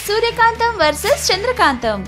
సూర్యకాంతం versus Chandrakantham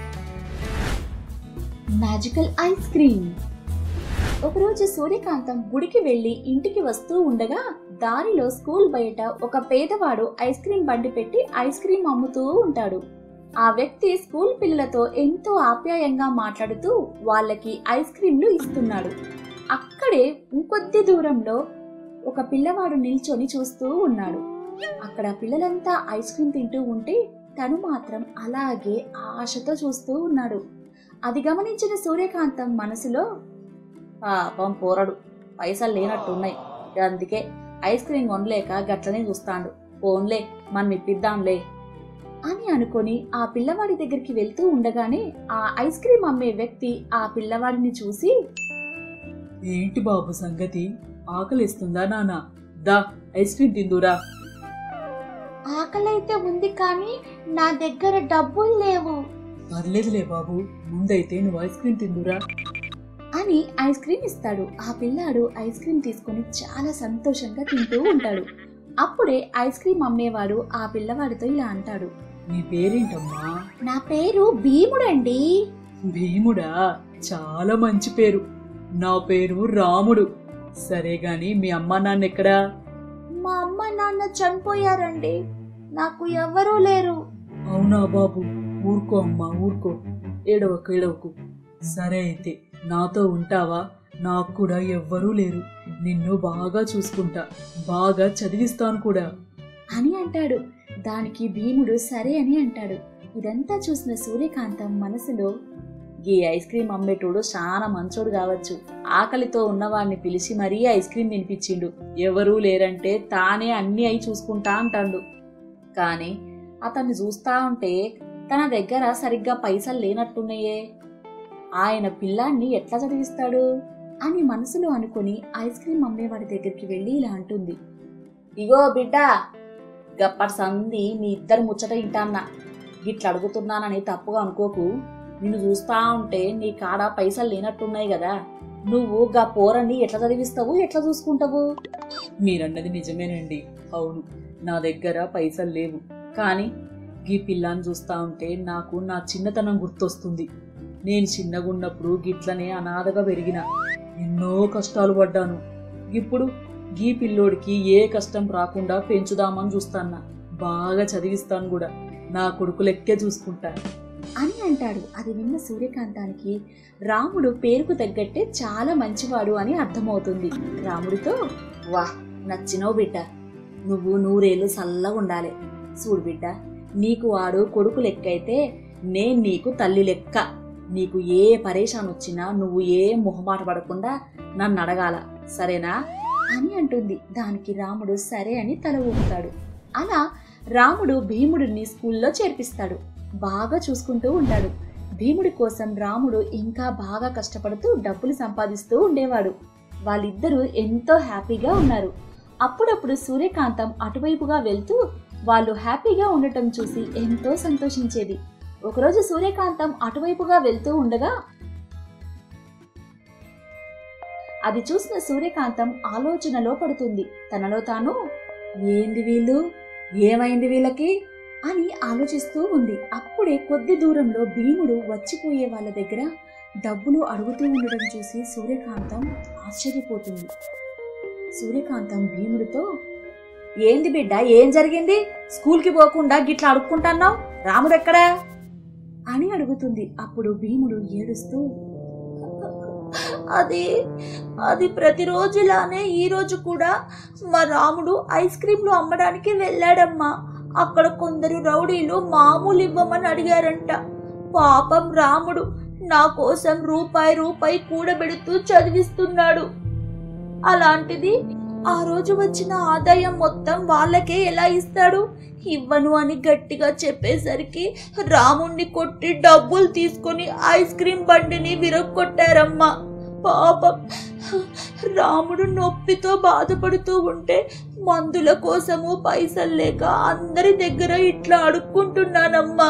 magical ice cream ఒకరోజు సూర్యకాంతం గుడికి వెళ్లి ఇంటికి వస్తూ ఉండగా దారిలో స్కూల్ బయట ఒక పేదవాడు ఐస్ క్రీమ్ బండి పెట్టి ఐస్ క్రీమ్ అమ్ముతూ ఉంటాడు ఆ వ్యక్తి స్కూల్ పిల్లలతో ఎంతో ఆప్యాయంగా మాట్లాడుతూ వాళ్ళకి ఐస్ క్రీంలు ఇస్తున్నాడు అక్కడే ఇంకొద్ది దూరంలో ఒక పిల్లవాడు నిల్చొని చూస్తూ ఉన్నాడు అక్కడ పిల్లలంతా ఐస్ క్రీమ్ తింటూ ఉంటే తను మాత్రం అలాగే ఆశతో చూస్తూ ఉన్నాడు అది గమనించిన సూర్యకాంతం మనసులో పాపం పోరడు పైసలు లేనట్టున్నాయి అందుకే ఐస్ క్రీమ్ కొనలేక గట్లనే చూస్తాండు ఫోన్లే మనం ఇప్పిద్దాంలే అని అనుకొని ఆ పిల్లవాడి దగ్గరికి వెళ్తూ ఉండగానే ఆ ఐస్ క్రీమ్ అమ్మే వ్యక్తి ఆ పిల్లవాడిని చూసి ఏంటి బాబు సంగతి ఆకలిస్తుందా నానా దా ఐస్ క్రీమ్ తిందురా ఆకలైతే ఉంది కానీ నా దగ్గర డబ్బులు లేవు పర్లేదులే బాబు ముందైతే నువ్వు ఐస్ క్రీమ్ తిందురా అని ఐస్ క్రీమ్ ఇస్తాడు ఆ పిల్లాడు ఐస్ క్రీమ్ తీసుకొని చాలా సంతోషంగా తింటూ ఉంటాడు అప్పుడే ఐస్ క్రీమ్ అమ్మేవాడు ఆ పిల్లవాడితో ఇలా అంటాడు నీ పేరేంటమ్మా నా పేరు భీముడండి భీముడా చాలా మంచి పేరు నా పేరు రాముడు సరే గాని మీ అమ్మ నాన్న ఎక్కడా మా అమ్మ నాన్న చనిపోయారండి నాకు ఎవ్వరూ లేరు అవునా బాబు ఊరుకో అమ్మా ఊరుకో ఏడవకు ఏడవకు సరే అయితే నాతో ఉంటావా నాకు కూడా ఎవ్వరూ లేరు నిన్ను బాగా చూసుకుంటా బాగా చదివిస్తాను కూడా అని అంటాడు దానికి భీముడు సరే అని అంటాడు ఇదంతా చూసిన సూర్యకాంతం మనసులో ఈ ఐస్ క్రీమ్ అమ్మేటోడు చాలా మంచోడు కావచ్చు ఆకలితో ఉన్నవాడిని పిలిచి మరీ ఐస్ క్రీమ్ తినిపించిండు ఎవరూ లేరంటే తానే అన్ని అయి చూసుకుంటా అంటాడు కానీ అతన్ని చూస్తా ఉంటే తన దగ్గర సరిగ్గా పైసలు లేనట్టున్నాయే ఆయన పిల్లాన్ని ఎట్లా చదివిస్తాడు అని మనసులో అనుకుని ఐస్ క్రీమ్ అమ్మేవాడి దగ్గరికి వెళ్ళి ఇలా అంటుంది ఇగో బిడ్డ గప్పటి సంది మీ ఇద్దరు ముచ్చట ఇంటాన్నా గిట్ల అడుగుతున్నానని తప్పుగా అనుకోకు నిన్ను చూస్తా ఉంటే నీ కాడ పైసలు లేనట్టున్నాయి కదా నువ్వు గా పోరని ఎట్లా చదివిస్తావు ఎట్లా చూసుకుంటావు మీరన్నది నిజమేనండి అవును నా దగ్గర పైసలు లేవు కానీ ఈ పిల్లాన్ని చూస్తా ఉంటే నాకు నా చిన్నతనం గుర్తొస్తుంది నేను చిన్నగున్నప్పుడు గిట్లనే అనాథగా పెరిగిన ఎన్నో కష్టాలు పడ్డాను ఇప్పుడు గీ పిల్లోడికి ఏ కష్టం రాకుండా పెంచుదామని చూస్తాన్నా బాగా చదివిస్తాను కూడా నా కొడుకు లెక్కే చూసుకుంటా అని అంటాడు అది విన్న సూర్యకాంతానికి రాముడు పేరుకు తగ్గట్టే చాలా మంచివాడు అని అర్థమవుతుంది రాముడితో వా నచ్చినవు బిడ్డ నువ్వు నూరేళ్ళు చల్లగా ఉండాలి చూడు బిడ్డ నీకు వాడు కొడుకు లెక్క అయితే నేను నీకు తల్లి లెక్క నీకు ఏ పరేషాన్ వచ్చినా నువ్వు ఏ మొహమాట పడకుండా నన్ను అడగాల సరేనా అని అంటుంది దానికి రాముడు సరే అని తల ఊపుతాడు అలా రాముడు భీముడిని స్కూల్లో చేర్పిస్తాడు బాగా చూసుకుంటూ ఉంటాడు భీముడి కోసం రాముడు ఇంకా బాగా కష్టపడుతూ డబ్బులు సంపాదిస్తూ ఉండేవాడు వాళ్ళిద్దరూ ఎంతో హ్యాపీగా ఉన్నారు అప్పుడప్పుడు సూర్యకాంతం అటువైపుగా వెళ్తూ వాళ్ళు హ్యాపీగా ఉండటం చూసి ఎంతో సంతోషించేది ఒకరోజు సూర్యకాంతం అటువైపుగా వెళ్తూ ఉండగా అది చూసిన సూర్యకాంతం ఆలోచనలో పడుతుంది తనలో తాను ఏంది వీళ్ళు ఏమైంది వీళ్ళకి అని ఆలోచిస్తూ ఉంది అప్పుడే కొద్ది దూరంలో భీముడు వచ్చిపోయే వాళ్ళ దగ్గర డబ్బులు అడుగుతూ ఉండడం చూసి సూర్యకాంతం ఆశ్చర్యపోతుంది సూర్యకాంతం భీముడితో ఏంది బిడ్డ ఏం జరిగింది స్కూల్కి పోకుండా గిట్లా అడుక్కుంటున్నావు రాముడు ఎక్కడా అని అడుగుతుంది అప్పుడు భీముడు ఏడుస్తూ అది అది ప్రతిరోజులానే ఈ రోజు కూడా మా రాముడు ఐస్ క్రీంలు అమ్మడానికి వెళ్ళాడమ్మా అక్కడ కొందరు రౌడీలు మామూలు ఇవ్వమని అడిగారంట పాపం రాముడు నా కోసం రూపాయి రూపాయి కూడబెడుతూ చదివిస్తున్నాడు అలాంటిది ఆ రోజు వచ్చిన ఆదాయం మొత్తం వాళ్ళకే ఎలా ఇస్తాడు ఇవ్వను అని గట్టిగా చెప్పేసరికి రాముణ్ణి కొట్టి డబ్బులు తీసుకొని ఐస్ క్రీం బండిని విరగొట్టారమ్మా పాపం రాముడు నొప్పితో బాధపడుతూ ఉంటే మందుల కోసము పైసలు లేక అందరి దగ్గర ఇట్లా అడుక్కుంటున్నానమ్మా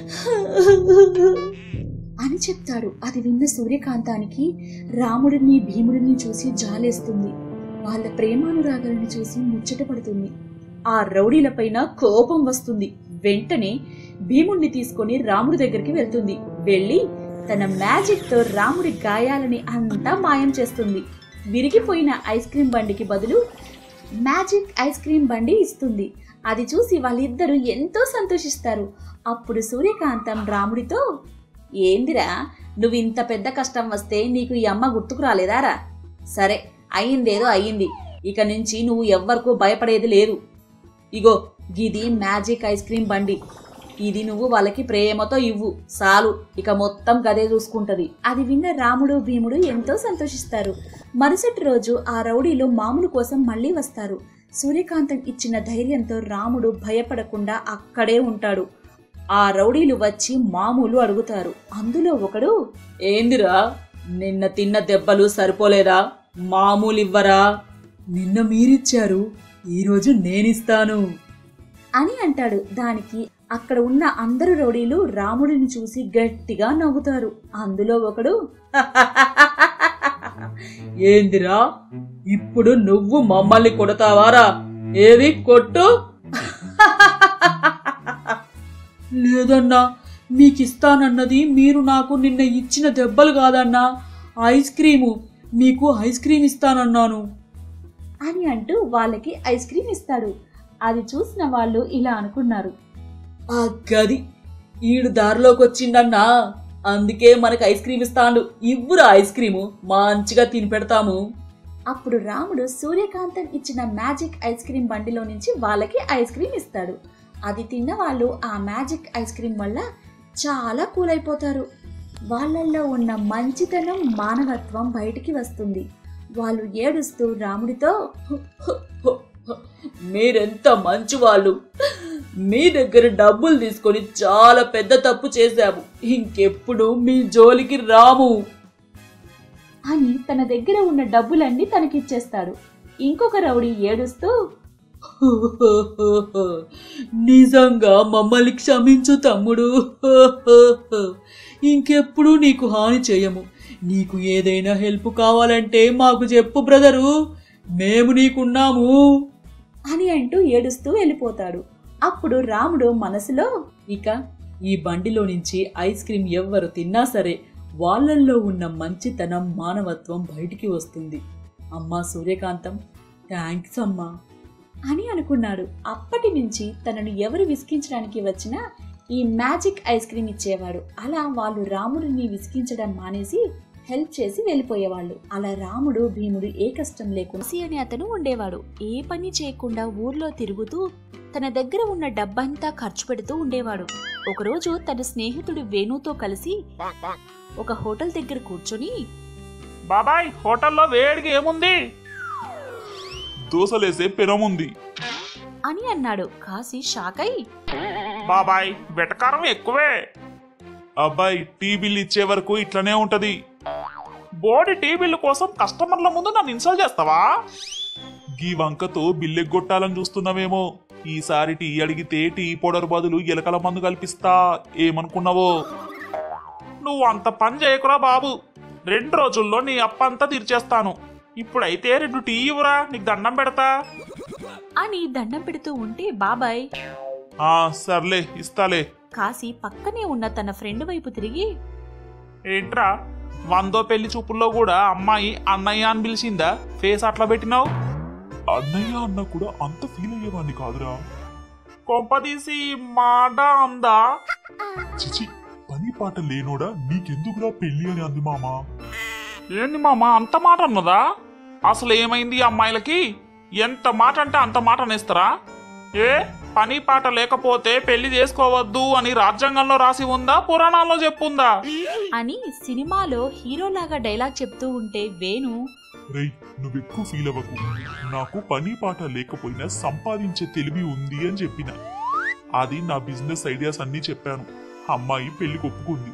అని చెప్తాడు అది విన్న సూర్యకాంతానికి రాముడిని భీముడిని చూసి జాలేస్తుంది వాళ్ళ ప్రేమానురాగాలను చూసి ముచ్చట పడుతుంది ఆ రౌడీలపైన కోపం వస్తుంది వెంటనే భీముణ్ణి తీసుకొని రాముడి దగ్గరికి వెళ్తుంది వెళ్ళి తన మ్యాజిక్ తో రాముడి గాయాలని అంతా మాయం చేస్తుంది విరిగిపోయిన ఐస్ క్రీం బండికి బదులు మ్యాజిక్ ఐస్ క్రీం బండి ఇస్తుంది అది చూసి వాళ్ళిద్దరూ ఎంతో సంతోషిస్తారు అప్పుడు సూర్యకాంతం రాముడితో ఏందిరా నువ్వు ఇంత పెద్ద కష్టం వస్తే నీకు ఈ అమ్మ గుర్తుకు రాలేదారా సరే అయ్యిందేదో అయ్యింది ఇక నుంచి నువ్వు ఎవ్వరికూ భయపడేది లేదు ఇగో గిది మ్యాజిక్ ఐస్ క్రీం బండి ఇది నువ్వు వాళ్ళకి ప్రేమతో ఇవ్వు చాలు ఇక మొత్తం గదే చూసుకుంటది అది విన్న రాముడు భీముడు ఎంతో సంతోషిస్తారు మరుసటి రోజు ఆ రౌడీలు మామూలు కోసం మళ్ళీ వస్తారు సూర్యకాంతం ఇచ్చిన ధైర్యంతో రాముడు భయపడకుండా అక్కడే ఉంటాడు ఆ రౌడీలు వచ్చి మామూలు అడుగుతారు అందులో ఒకడు ఏందిరా నిన్న తిన్న దెబ్బలు సరిపోలేదా మామూలు ఇవ్వరా నిన్న మీరిచ్చారు ఈరోజు నేనిస్తాను అని అంటాడు దానికి అక్కడ ఉన్న అందరు రౌడీలు రాముడిని చూసి గట్టిగా నవ్వుతారు అందులో ఒకడు ఏందిరా ఇప్పుడు నువ్వు మమ్మల్ని కొడతావారా ఏది కొట్టు లేదన్నా మీకిస్తానన్నది మీరు నాకు నిన్న ఇచ్చిన దెబ్బలు కాదన్నా ఐస్ క్రీము మీకు ఐస్ క్రీమ్ ఇస్తానన్నాను అని అంటూ వాళ్ళకి ఐస్ క్రీమ్ ఇస్తాడు అది చూసిన వాళ్ళు ఇలా అనుకున్నారు ఆ గది ఈడు దారిలోకి వచ్చిండన్నా అందుకే మనకు ఐస్ క్రీమ్ ఇస్తాడు ఇవ్వురా ఐస్ క్రీము మంచిగా తిని పెడతాము అప్పుడు రాముడు సూర్యకాంతం ఇచ్చిన మ్యాజిక్ ఐస్ క్రీమ్ బండిలో నుంచి వాళ్ళకి ఐస్ క్రీమ్ ఇస్తాడు అది తిన్న వాళ్ళు ఆ మ్యాజిక్ ఐస్ క్రీమ్ వల్ల చాలా కూల్ అయిపోతారు వాళ్ళల్లో ఉన్న మంచితనం మానవత్వం బయటికి వస్తుంది వాళ్ళు ఏడుస్తూ రాముడితో మీరెంత మంచి వాళ్ళు మీ దగ్గర డబ్బులు తీసుకొని చాలా పెద్ద తప్పు చేశాము ఇంకెప్పుడు మీ జోలికి రాము అని తన దగ్గర ఉన్న డబ్బులన్నీ తనకిచ్చేస్తాడు ఇంకొక రౌడీ ఏడుస్తూ నిజంగా మమ్మల్ని క్షమించు తమ్ముడు ఇంకెప్పుడు నీకు హాని చేయము నీకు ఏదైనా హెల్ప్ కావాలంటే మాకు చెప్పు బ్రదరు మేము నీకున్నాము అని అంటూ ఏడుస్తూ వెళ్ళిపోతాడు అప్పుడు రాముడు మనసులో ఇక ఈ బండిలో నుంచి ఐస్ క్రీం ఎవ్వరు తిన్నా సరే వాళ్ళల్లో ఉన్న మంచితనం మానవత్వం బయటికి వస్తుంది అమ్మా సూర్యకాంతం థ్యాంక్స్ అమ్మా అని అనుకున్నాడు అప్పటి నుంచి తనను ఎవరు విసిగించడానికి వచ్చినా ఈ మ్యాజిక్ ఐస్ క్రీమ్ ఇచ్చేవాడు అలా వాళ్ళు రాముడిని విసిగించడం మానేసి హెల్ప్ చేసి వెళ్ళిపోయేవాళ్ళు అలా రాముడు భీముడు ఏ కష్టం లేకుండా సి అని అతను ఉండేవాడు ఏ పని చేయకుండా ఊర్లో తిరుగుతూ తన దగ్గర ఉన్న డబ్బంతా ఖర్చు పెడుతూ ఉండేవాడు ఒకరోజు తన స్నేహితుడు వేణుతో కలిసి ఒక హోటల్ దగ్గర కూర్చొని బాబాయ్ హోటల్లో వేడిగా ఏముంది దోసలేసే పెనముంది అని అన్నాడు కాసి షాక్ అయి బాబాయ్ వెటకారం ఎక్కువే అబ్బాయి టీ బిల్ ఇచ్చే వరకు ఇట్లనే ఉంటది బోడి టీ బిల్లు కోసం కస్టమర్ల ముందు నన్ను ఇన్సల్ట్ చేస్తావా గీ వంకతో బిల్లెగ్గొట్టాలని చూస్తున్నావేమో ఈసారి టీ అడిగితే టీ పౌడర్ బదులు ఎలకల మందు కల్పిస్తా ఏమనుకున్నావో నువ్వు అంత పని చేయకురా బాబు రెండు రోజుల్లో నీ అప్పంతా తీర్చేస్తాను ఇప్పుడైతే రెండు టీ ఇవ్వరా నీకు దండం పెడతా అని దండం పెడుతూ ఉంటే బాబాయ్ ఆ సర్లే ఇస్తాలే కాసి పక్కనే ఉన్న తన ఫ్రెండ్ వైపు తిరిగి ఏంట్రా వందో పెళ్లి చూపుల్లో కూడా అమ్మాయి అన్నయ్య అని పిలిచిందా ఫేస్ అట్లా పెట్టినావు అన్నయ్య అన్న కూడా అంత ఫీల్ అయ్యేవాడిని కాదురా కొంపదీసి మాట అందా చిచి పని పాట లేనోడా నీకెందుకురా పెళ్లి అని అంది మామా ఏంది మామ అంత మాట అన్నదా అసలు ఏమైంది ఈ అమ్మాయిలకి ఎంత మాట అంటే అంత మాట అనేస్తారా ఏ పని పాట లేకపోతే పెళ్లి చేసుకోవద్దు అని రాజ్యాంగంలో రాసి ఉందా పురాణాల్లో చెప్పుందా అని సినిమాలో హీరోలాగా డైలాగ్ చెప్తూ ఉంటే వేణు రేయ్ నువ్వెక్కువ ఫీల్ అవ్వకు నాకు పని పాట లేకపోయినా సంపాదించే తెలివి ఉంది అని చెప్పిన అది నా బిజినెస్ ఐడియాస్ అన్నీ చెప్పాను అమ్మాయి పెళ్లికి ఒప్పుకుంది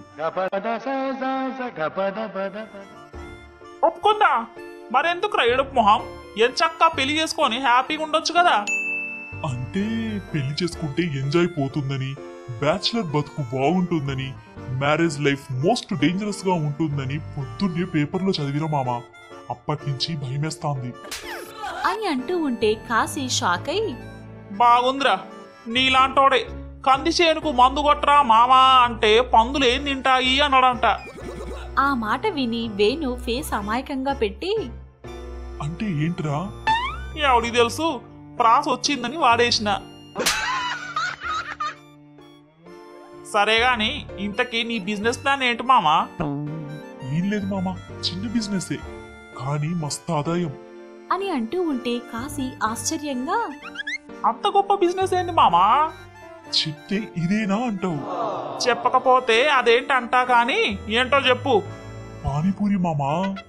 ఒప్పుకుందా మరెందుకు ఏడుపు మొహం ఎంచక్కా పెళ్లి చేసుకొని హ్యాపీగా ఉండొచ్చు కదా అంటే పెళ్లి చేసుకుంటే ఎంజాయ్ పోతుందని బ్యాచిలర్ బతుకు బాగుంటుందని మ్యారేజ్ లైఫ్ మోస్ట్ డేంజరస్ గా ఉంటుందని పొద్దున్నే పేపర్లో చదివిన మామ అప్పటి నుంచి భయమేస్తాంది అని అంటూ ఉంటే కాసి షాక్ అయి బాగుందిరా నీలాంటోడే కంది చేనుకు మందు కొట్రా మామా అంటే పందులు ఏం తింటాయి అన్నాడంట ఆ మాట విని వేణు ఫేస్ అమాయకంగా పెట్టి అంటే ఏంట్రా ఎవడికి తెలుసు ప్రాస్ వచ్చిందని వాడేసిన సరే గాని ఇంతకీ నీ బిజినెస్ ప్లాన్ ఏంటి మామా ఏం లేదు మామ చిన్న బిజినెసే కానీ మస్తు ఆదాయం అని అంటూ ఉంటే కాశీ ఆశ్చర్యంగా అంత గొప్ప బిజినెస్ ఏంటి మామా చెప్తే ఇదేనా అంటావు చెప్పకపోతే అదేంటంటా కానీ ఏంటో చెప్పు పానీపూరి మామా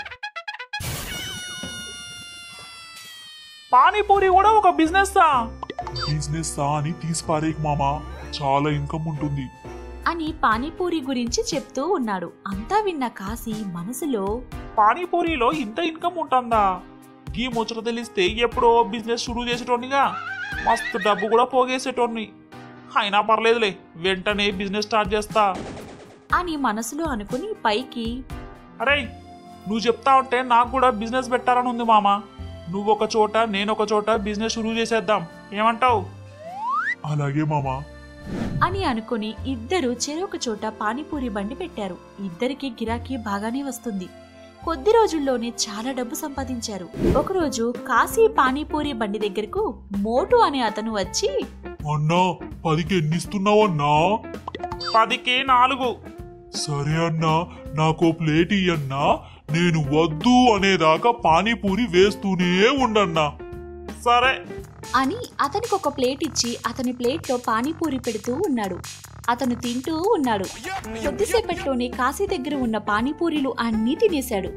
పానీపూరి కూడా ఒక బిజినెస్ బిజినెస్ సా అని తీసి పారేయకు మామా చాలా ఇన్కమ్ ఉంటుంది అని పానీపూరి గురించి చెప్తూ ఉన్నాడు అంతా విన్న కాశీ మనసులో పానీపూరిలో ఇంత ఇన్కమ్ ఉంటుందా గీ ముచ్చట తెలిస్తే ఎప్పుడో బిజినెస్ షురూ చేసేటోనిగా మస్తు డబ్బు కూడా పోగేసేటోని అయినా పర్లేదులే వెంటనే బిజినెస్ స్టార్ట్ చేస్తా అని మనసులో అనుకుని పైకి అరే నువ్వు చెప్తా ఉంటే నాకు కూడా బిజినెస్ పెట్టాలని ఉంది మామ నువ్వు ఒక చోట నేను ఒక చోట బిజినెస్ షురూ చేసేద్దాం ఏమంటావు అలాగే మామా అని అనుకుని ఇద్దరు చెరొక చోట పానీపూరి బండి పెట్టారు ఇద్దరికి గిరాకీ బాగానే వస్తుంది కొద్ది రోజుల్లోనే చాలా డబ్బు సంపాదించారు ఒకరోజు కాశీ పానీపూరి బండి దగ్గరకు మోటు అనే అతను వచ్చి అన్నా పదికి ఎన్ని ఇస్తున్నావు అన్నా పదికి నాలుగు సరే అన్నా నాకో ప్లేట్ ఇయ్యన్నా నేను వద్దు అనేదాకా పానీపూరి వేస్తూనే ఉండన్నా సరే అని అతనికి ఒక ప్లేట్ ఇచ్చి అతని ప్లేట్లో పానీపూరి పెడుతూ ఉన్నాడు అతను తింటూ ఉన్నాడు కొద్దిసేపట్లోనే కాశీ దగ్గర ఉన్న పానీపూరీలు అన్నీ తినేశాడు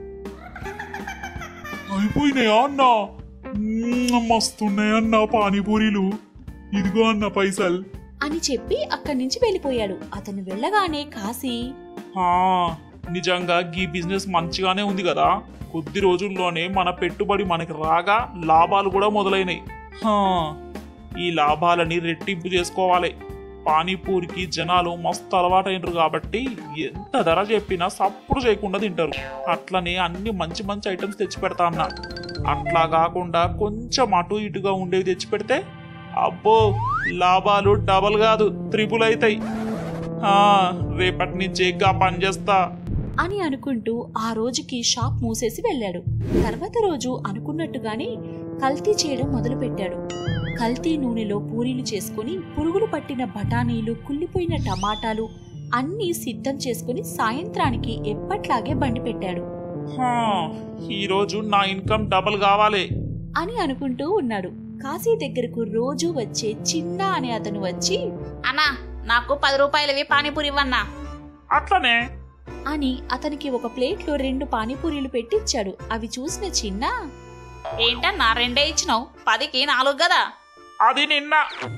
అయిపోయినాయా అన్నా మ్మ్, మస్తున్నాయన్నా పానీపూరీలు ఇదిగో అన్న పైసల్ అని చెప్పి అక్కడి నుంచి వెళ్ళిపోయాడు అతను వెళ్ళగానే కాశీ ఆ, నిజంగా గీ బిజినెస్ మంచిగానే ఉంది కదా కొద్ది రోజుల్లోనే మన పెట్టుబడి మనకి రాగా లాభాలు కూడా మొదలైనాయి హా, ఈ లాభాలని రెట్టింపు చేసుకోవాలి పానీపూరికి జనాలు మస్తు అలవాటైనరు కాబట్టి ఎంత ధర చెప్పినా సప్పుడు చేయకుండా తింటారు అట్లనే అన్ని మంచి మంచి ఐటమ్స్ తెచ్చి పెడతా అన్న అట్లా కాకుండా కొంచెం అటు ఇటుగా ఉండేవి తెచ్చి పెడితే అబ్బో లాభాలు డబల్ కాదు త్రిపుల్ అవుతాయి ఆ, రేపటి నుంచి గా పని చేస్తా అని అనుకుంటూ ఆ రోజుకి షాప్ మూసేసి వెళ్ళాడు తర్వాత రోజు అనుకున్నట్టుగానే కల్తీ చేయడం మొదలుపెట్టాడు కల్తీ నూనెలో పూరీలు చేసుకుని పురుగులు పట్టిన బఠానీలు కుళ్ళిపోయిన టమాటాలు అన్నీ సిద్ధం చేసుకుని సాయంత్రానికి ఎప్పట్లాగే బండి పెట్టాడు హా, ఈ రోజు నా ఇన్కమ్ డబల్ కావాలి అని అనుకుంటూ ఉన్నాడు కాశీ దగ్గరకు రోజు వచ్చే చిన్న అనే అతను వచ్చి అన్నా నాకు పది రూపాయలవి పానీపూరి ఇవ్వన్నా అట్లనే అని అతనికి ఒక ప్లేట్లో రెండు పానీపూరీలు పెట్టించాడు అవి చూసిన చిన్న ఏంటన్నా రెండే ఇచ్చినావు పదికి నాలుగు కదా అది నిన్న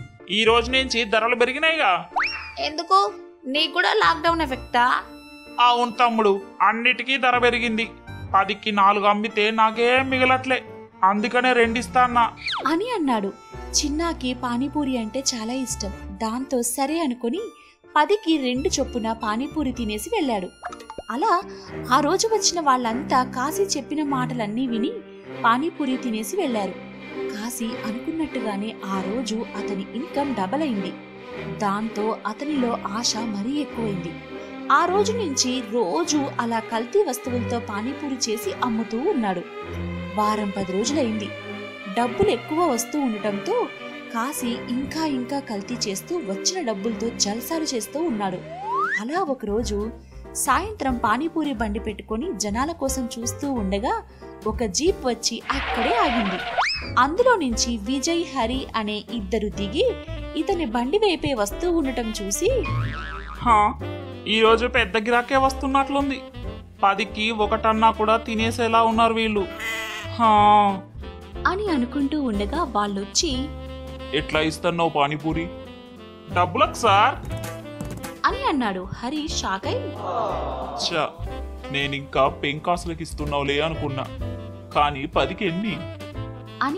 ఈ రోజు నుంచి ధరలు పెరిగినాయిగా ఎందుకు నీకు కూడా లాక్డౌన్ ఎఫెక్టా అవును తమ్ముడు అన్నిటికీ ధర పెరిగింది పదికి నాలుగు అమ్మితే నాకేం మిగలట్లే అందుకనే రెండిస్తా అన్నా అని అన్నాడు చిన్నాకి పానీపూరి అంటే చాలా ఇష్టం దాంతో సరే అనుకుని పదికి రెండు చొప్పున పానీపూరి తినేసి వెళ్ళాడు అలా ఆ రోజు వచ్చిన వాళ్ళంతా కాశీ చెప్పిన మాటలన్నీ విని పానీపూరి తినేసి వెళ్ళారు కాశీ అనుకున్నట్టుగానే ఆ రోజు అతని ఇన్కమ్ డబల్ అయింది దాంతో అతనిలో ఆశ మరీ ఎక్కువైంది ఆ రోజు నుంచి రోజు అలా కల్తీ వస్తువులతో పానీపూరి చేసి అమ్ముతూ ఉన్నాడు వారం పది రోజులైంది డబ్బులు ఎక్కువ వస్తూ ఉండటంతో కాశీ ఇంకా ఇంకా కల్తీ చేస్తూ వచ్చిన డబ్బులతో జల్సాలు చేస్తూ ఉన్నాడు అలా ఒకరోజు సాయంత్రం పానీపూరి బండి పెట్టుకొని జనాల కోసం చూస్తూ ఉండగా ఒక జీప్ వచ్చి అక్కడే ఆగింది అందులో నుంచి విజయ్ హరి అనే ఇద్దరు దిగి ఇతని బండి వైపే వస్తూ ఉండటం చూసి హా, ఈ రోజు పెద్ద గిరాకే వస్తున్నట్లుంది పదికి ఒకటన్నా కూడా తినేసేలా ఉన్నారు వీళ్ళు హా, అని అనుకుంటూ ఉండగా వాళ్ళొచ్చి ఎట్లా ఇస్తున్నావు పానీపూరి డబ్బులకు సార్ అని అన్నాడు హరి షాక్ అయి చా నేనింకా పెంకాసులకు ఇస్తున్నావులే అనుకున్నా కానీ పదికి ఎన్ని